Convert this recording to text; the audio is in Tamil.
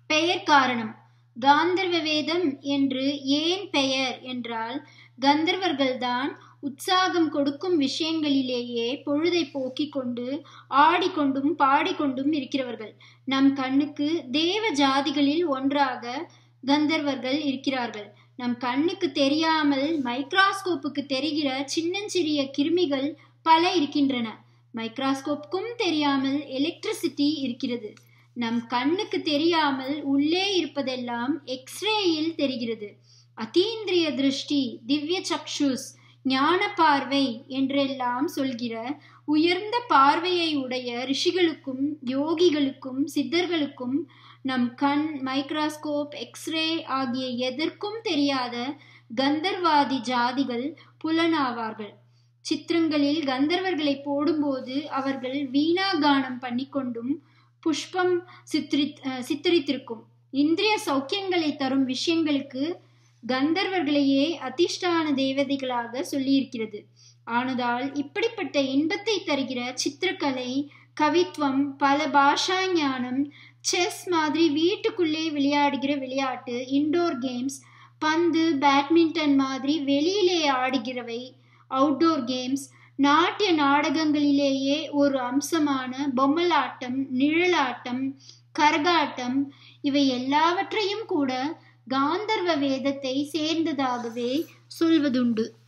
பெயர் காரணம் காந்தர்வ வேதம் என்று ஏன் பெயர் என்றால் கந்தர்வர்கள்தான் உற்சாகம் கொடுக்கும் விஷயங்களிலேயே பொழுதை போக்கிக் கொண்டு ஆடிக்கொண்டும் பாடிக்கொண்டும் இருக்கிறவர்கள் நம் கண்ணுக்கு தேவ ஜாதிகளில் ஒன்றாக கந்தர்வர்கள் இருக்கிறார்கள் நம் கண்ணுக்கு தெரியாமல் மைக்ராஸ்கோப்புக்கு தெரிகிற சின்னஞ்சிறிய கிருமிகள் பல இருக்கின்றன மைக்ராஸ்கோப்புக்கும் தெரியாமல் எலக்ட்ரிசிட்டி இருக்கிறது நம் கண்ணுக்கு தெரியாமல் உள்ளே இருப்பதெல்லாம் எக்ஸ்ரேயில் தெரிகிறது அதீந்திரிய திருஷ்டி திவ்ய சக்ஷுஸ் ஞான பார்வை என்றெல்லாம் சொல்கிற உயர்ந்த பார்வையை உடைய ரிஷிகளுக்கும் யோகிகளுக்கும் சித்தர்களுக்கும் நம் கண் மைக்ராஸ்கோப் எக்ஸ்ரே ஆகிய எதற்கும் தெரியாத கந்தர்வாதி ஜாதிகள் புலனாவார்கள் சித்திரங்களில் கந்தர்வர்களை போடும்போது அவர்கள் வீணா கானம் பண்ணிக்கொண்டும் புஷ்பம் சித்திரி சித்தரித்திருக்கும் இந்திரிய சௌக்கியங்களை தரும் விஷயங்களுக்கு கந்தர்வர்களையே அதிஷ்டான தேவதைகளாக சொல்லியிருக்கிறது ஆனதால் இப்படிப்பட்ட இன்பத்தை தருகிற சித்திரக்கலை கவித்துவம் பல பாஷா ஞானம் செஸ் மாதிரி வீட்டுக்குள்ளே விளையாடுகிற விளையாட்டு இன்டோர் கேம்ஸ் பந்து பேட்மிண்டன் மாதிரி வெளியிலே ஆடுகிறவை அவுட்டோர் கேம்ஸ் நாட்டிய நாடகங்களிலேயே ஒரு அம்சமான பொம்மலாட்டம் நிழலாட்டம் கரகாட்டம் இவை எல்லாவற்றையும் கூட காந்தர்வ வேதத்தை சேர்ந்ததாகவே சொல்வதுண்டு